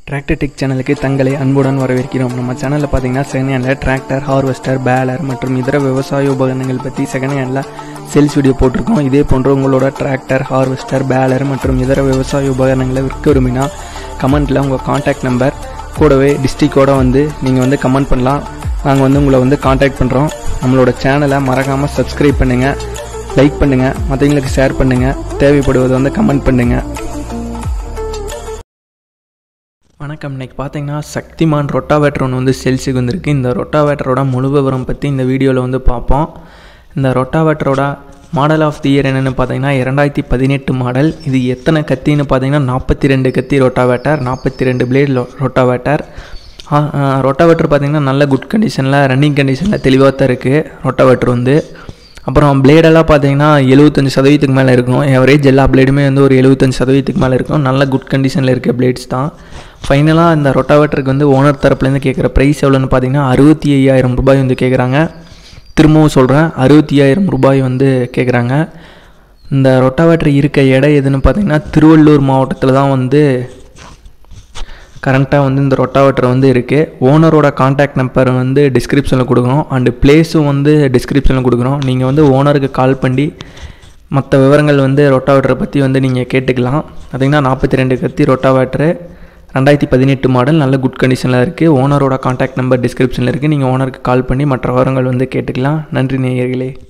tractor tech சேனலுக்கு தங்களை அன்புடன் வரவேற்கிறோம் நம்ம சேனலில் பார்த்தீங்கன்னா second hand tractor harvester baler மற்றும் இதர விவசாய உபகரணங்கள் பற்றி செகண்ட் ஹேண்டில் சேல்ஸ் வீடியோ போட்டிருக்கோம் இதே போன்று உங்களோட டிராக்டர் ஹார்வெஸ்டர் பேலர் மற்றும் இதர விவசாய உபகரணங்களை விற்க விரும்பினா கமெண்ட்டில் உங்கள் காண்டாக்ட் நம்பர் கூடவே டிஸ்ட்ரிக்டோட வந்து நீங்கள் வந்து கமெண்ட் பண்ணலாம் நாங்கள் வந்து உங்களை வந்து காண்டாக்ட் பண்ணுறோம் நம்மளோட சேனலை மறக்காமல் சப்ஸ்கிரைப் பண்ணுங்கள் லைக் பண்ணுங்கள் மற்றவங்களுக்கு ஷேர் பண்ணுங்கள் தேவைப்படுவது வந்து கமெண்ட் பண்ணுங்கள் வணக்கம் இன்னைக்கு பார்த்தீங்கன்னா சக்திமான் ரொட்டாவேட்டர் ஒன்று வந்து சேல்ஸுக்கு வந்திருக்கு இந்த ரொட்டாவேட்டரோட முழு விவரம் பற்றி இந்த வீடியோவில் வந்து பார்ப்போம் இந்த ரொட்டாவேட்டரோட மாடல் ஆஃப் தி இயர் என்னென்னு பார்த்தீங்கன்னா இரண்டாயிரத்தி பதினெட்டு மாடல் இது எத்தனை கத்தின்னு பார்த்தீங்கன்னா நாற்பத்தி ரெண்டு கத்தி ரொட்டாவேட்டர் நாற்பத்தி ரெண்டு பிளேட் ரொட்டாவேட்டர் ரொட்டாவேட்டர் பார்த்தீங்கன்னா நல்ல குட் கண்டிஷனில் ரன்னிங் கண்டிஷனில் தெளிவாக தான் இருக்குது ரொட்டாவேட்டர் வந்து அப்புறம் பிளேடெல்லாம் பார்த்தீங்கன்னா எழுபத்தஞ்சு சதவீதத்துக்கு மேலே இருக்கும் எவரேஜ் எல்லா பிளேடுமே வந்து ஒரு எழுபத்தஞ்சு சதவீதத்துக்கு மேலே இருக்கும் நல்ல குட் கண்டிஷனில் இருக்க பிளேட்ஸ் தான் ஃபைனலாக இந்த ரொட்டாவேட்டருக்கு வந்து ஓனர் தரப்புலேருந்து கேட்குற ப்ரைஸ் எவ்வளோன்னு பார்த்தீங்கன்னா அறுபத்தி ஐயாயிரம் ரூபாய் வந்து கேட்குறாங்க திரும்பவும் சொல்கிறேன் அறுபத்தி ஐயாயிரம் ரூபாய் வந்து கேட்குறாங்க இந்த ரொட்டாவேட்டர் இருக்க இடம் எதுன்னு பார்த்தீங்கன்னா திருவள்ளூர் மாவட்டத்தில் தான் வந்து கரண்ட்டாக வந்து இந்த ரொட்டாவேட்டர் வந்து இருக்குது ஓனரோட காண்டாக்ட் நம்பர் வந்து டிஸ்கிரிப்ஷனில் கொடுக்குறோம் அண்டு பிளேஸும் வந்து டிஸ்கிரிப்ஷனில் கொடுக்குறோம் நீங்கள் வந்து ஓனருக்கு கால் பண்ணி மற்ற விவரங்கள் வந்து ரொட்டாவேட்டரை பற்றி வந்து நீங்கள் கேட்டுக்கலாம் பார்த்திங்கன்னா நாற்பத்தி ரெண்டு கத்தி ரொட்டாவேட்டரு ரெண்டாயிரத்தி பதினெட்டு மாடல் நல்ல குட் கண்டிஷனில் இருக்குது ஓனரோட காண்டாக்ட் நம்பர் டிஸ்கிரிப்ஷனில் இருக்குது நீங்கள் ஓனருக்கு கால் பண்ணி மற்ற விவரங்கள் வந்து கேட்டுக்கலாம் நன்றி நேயர்களே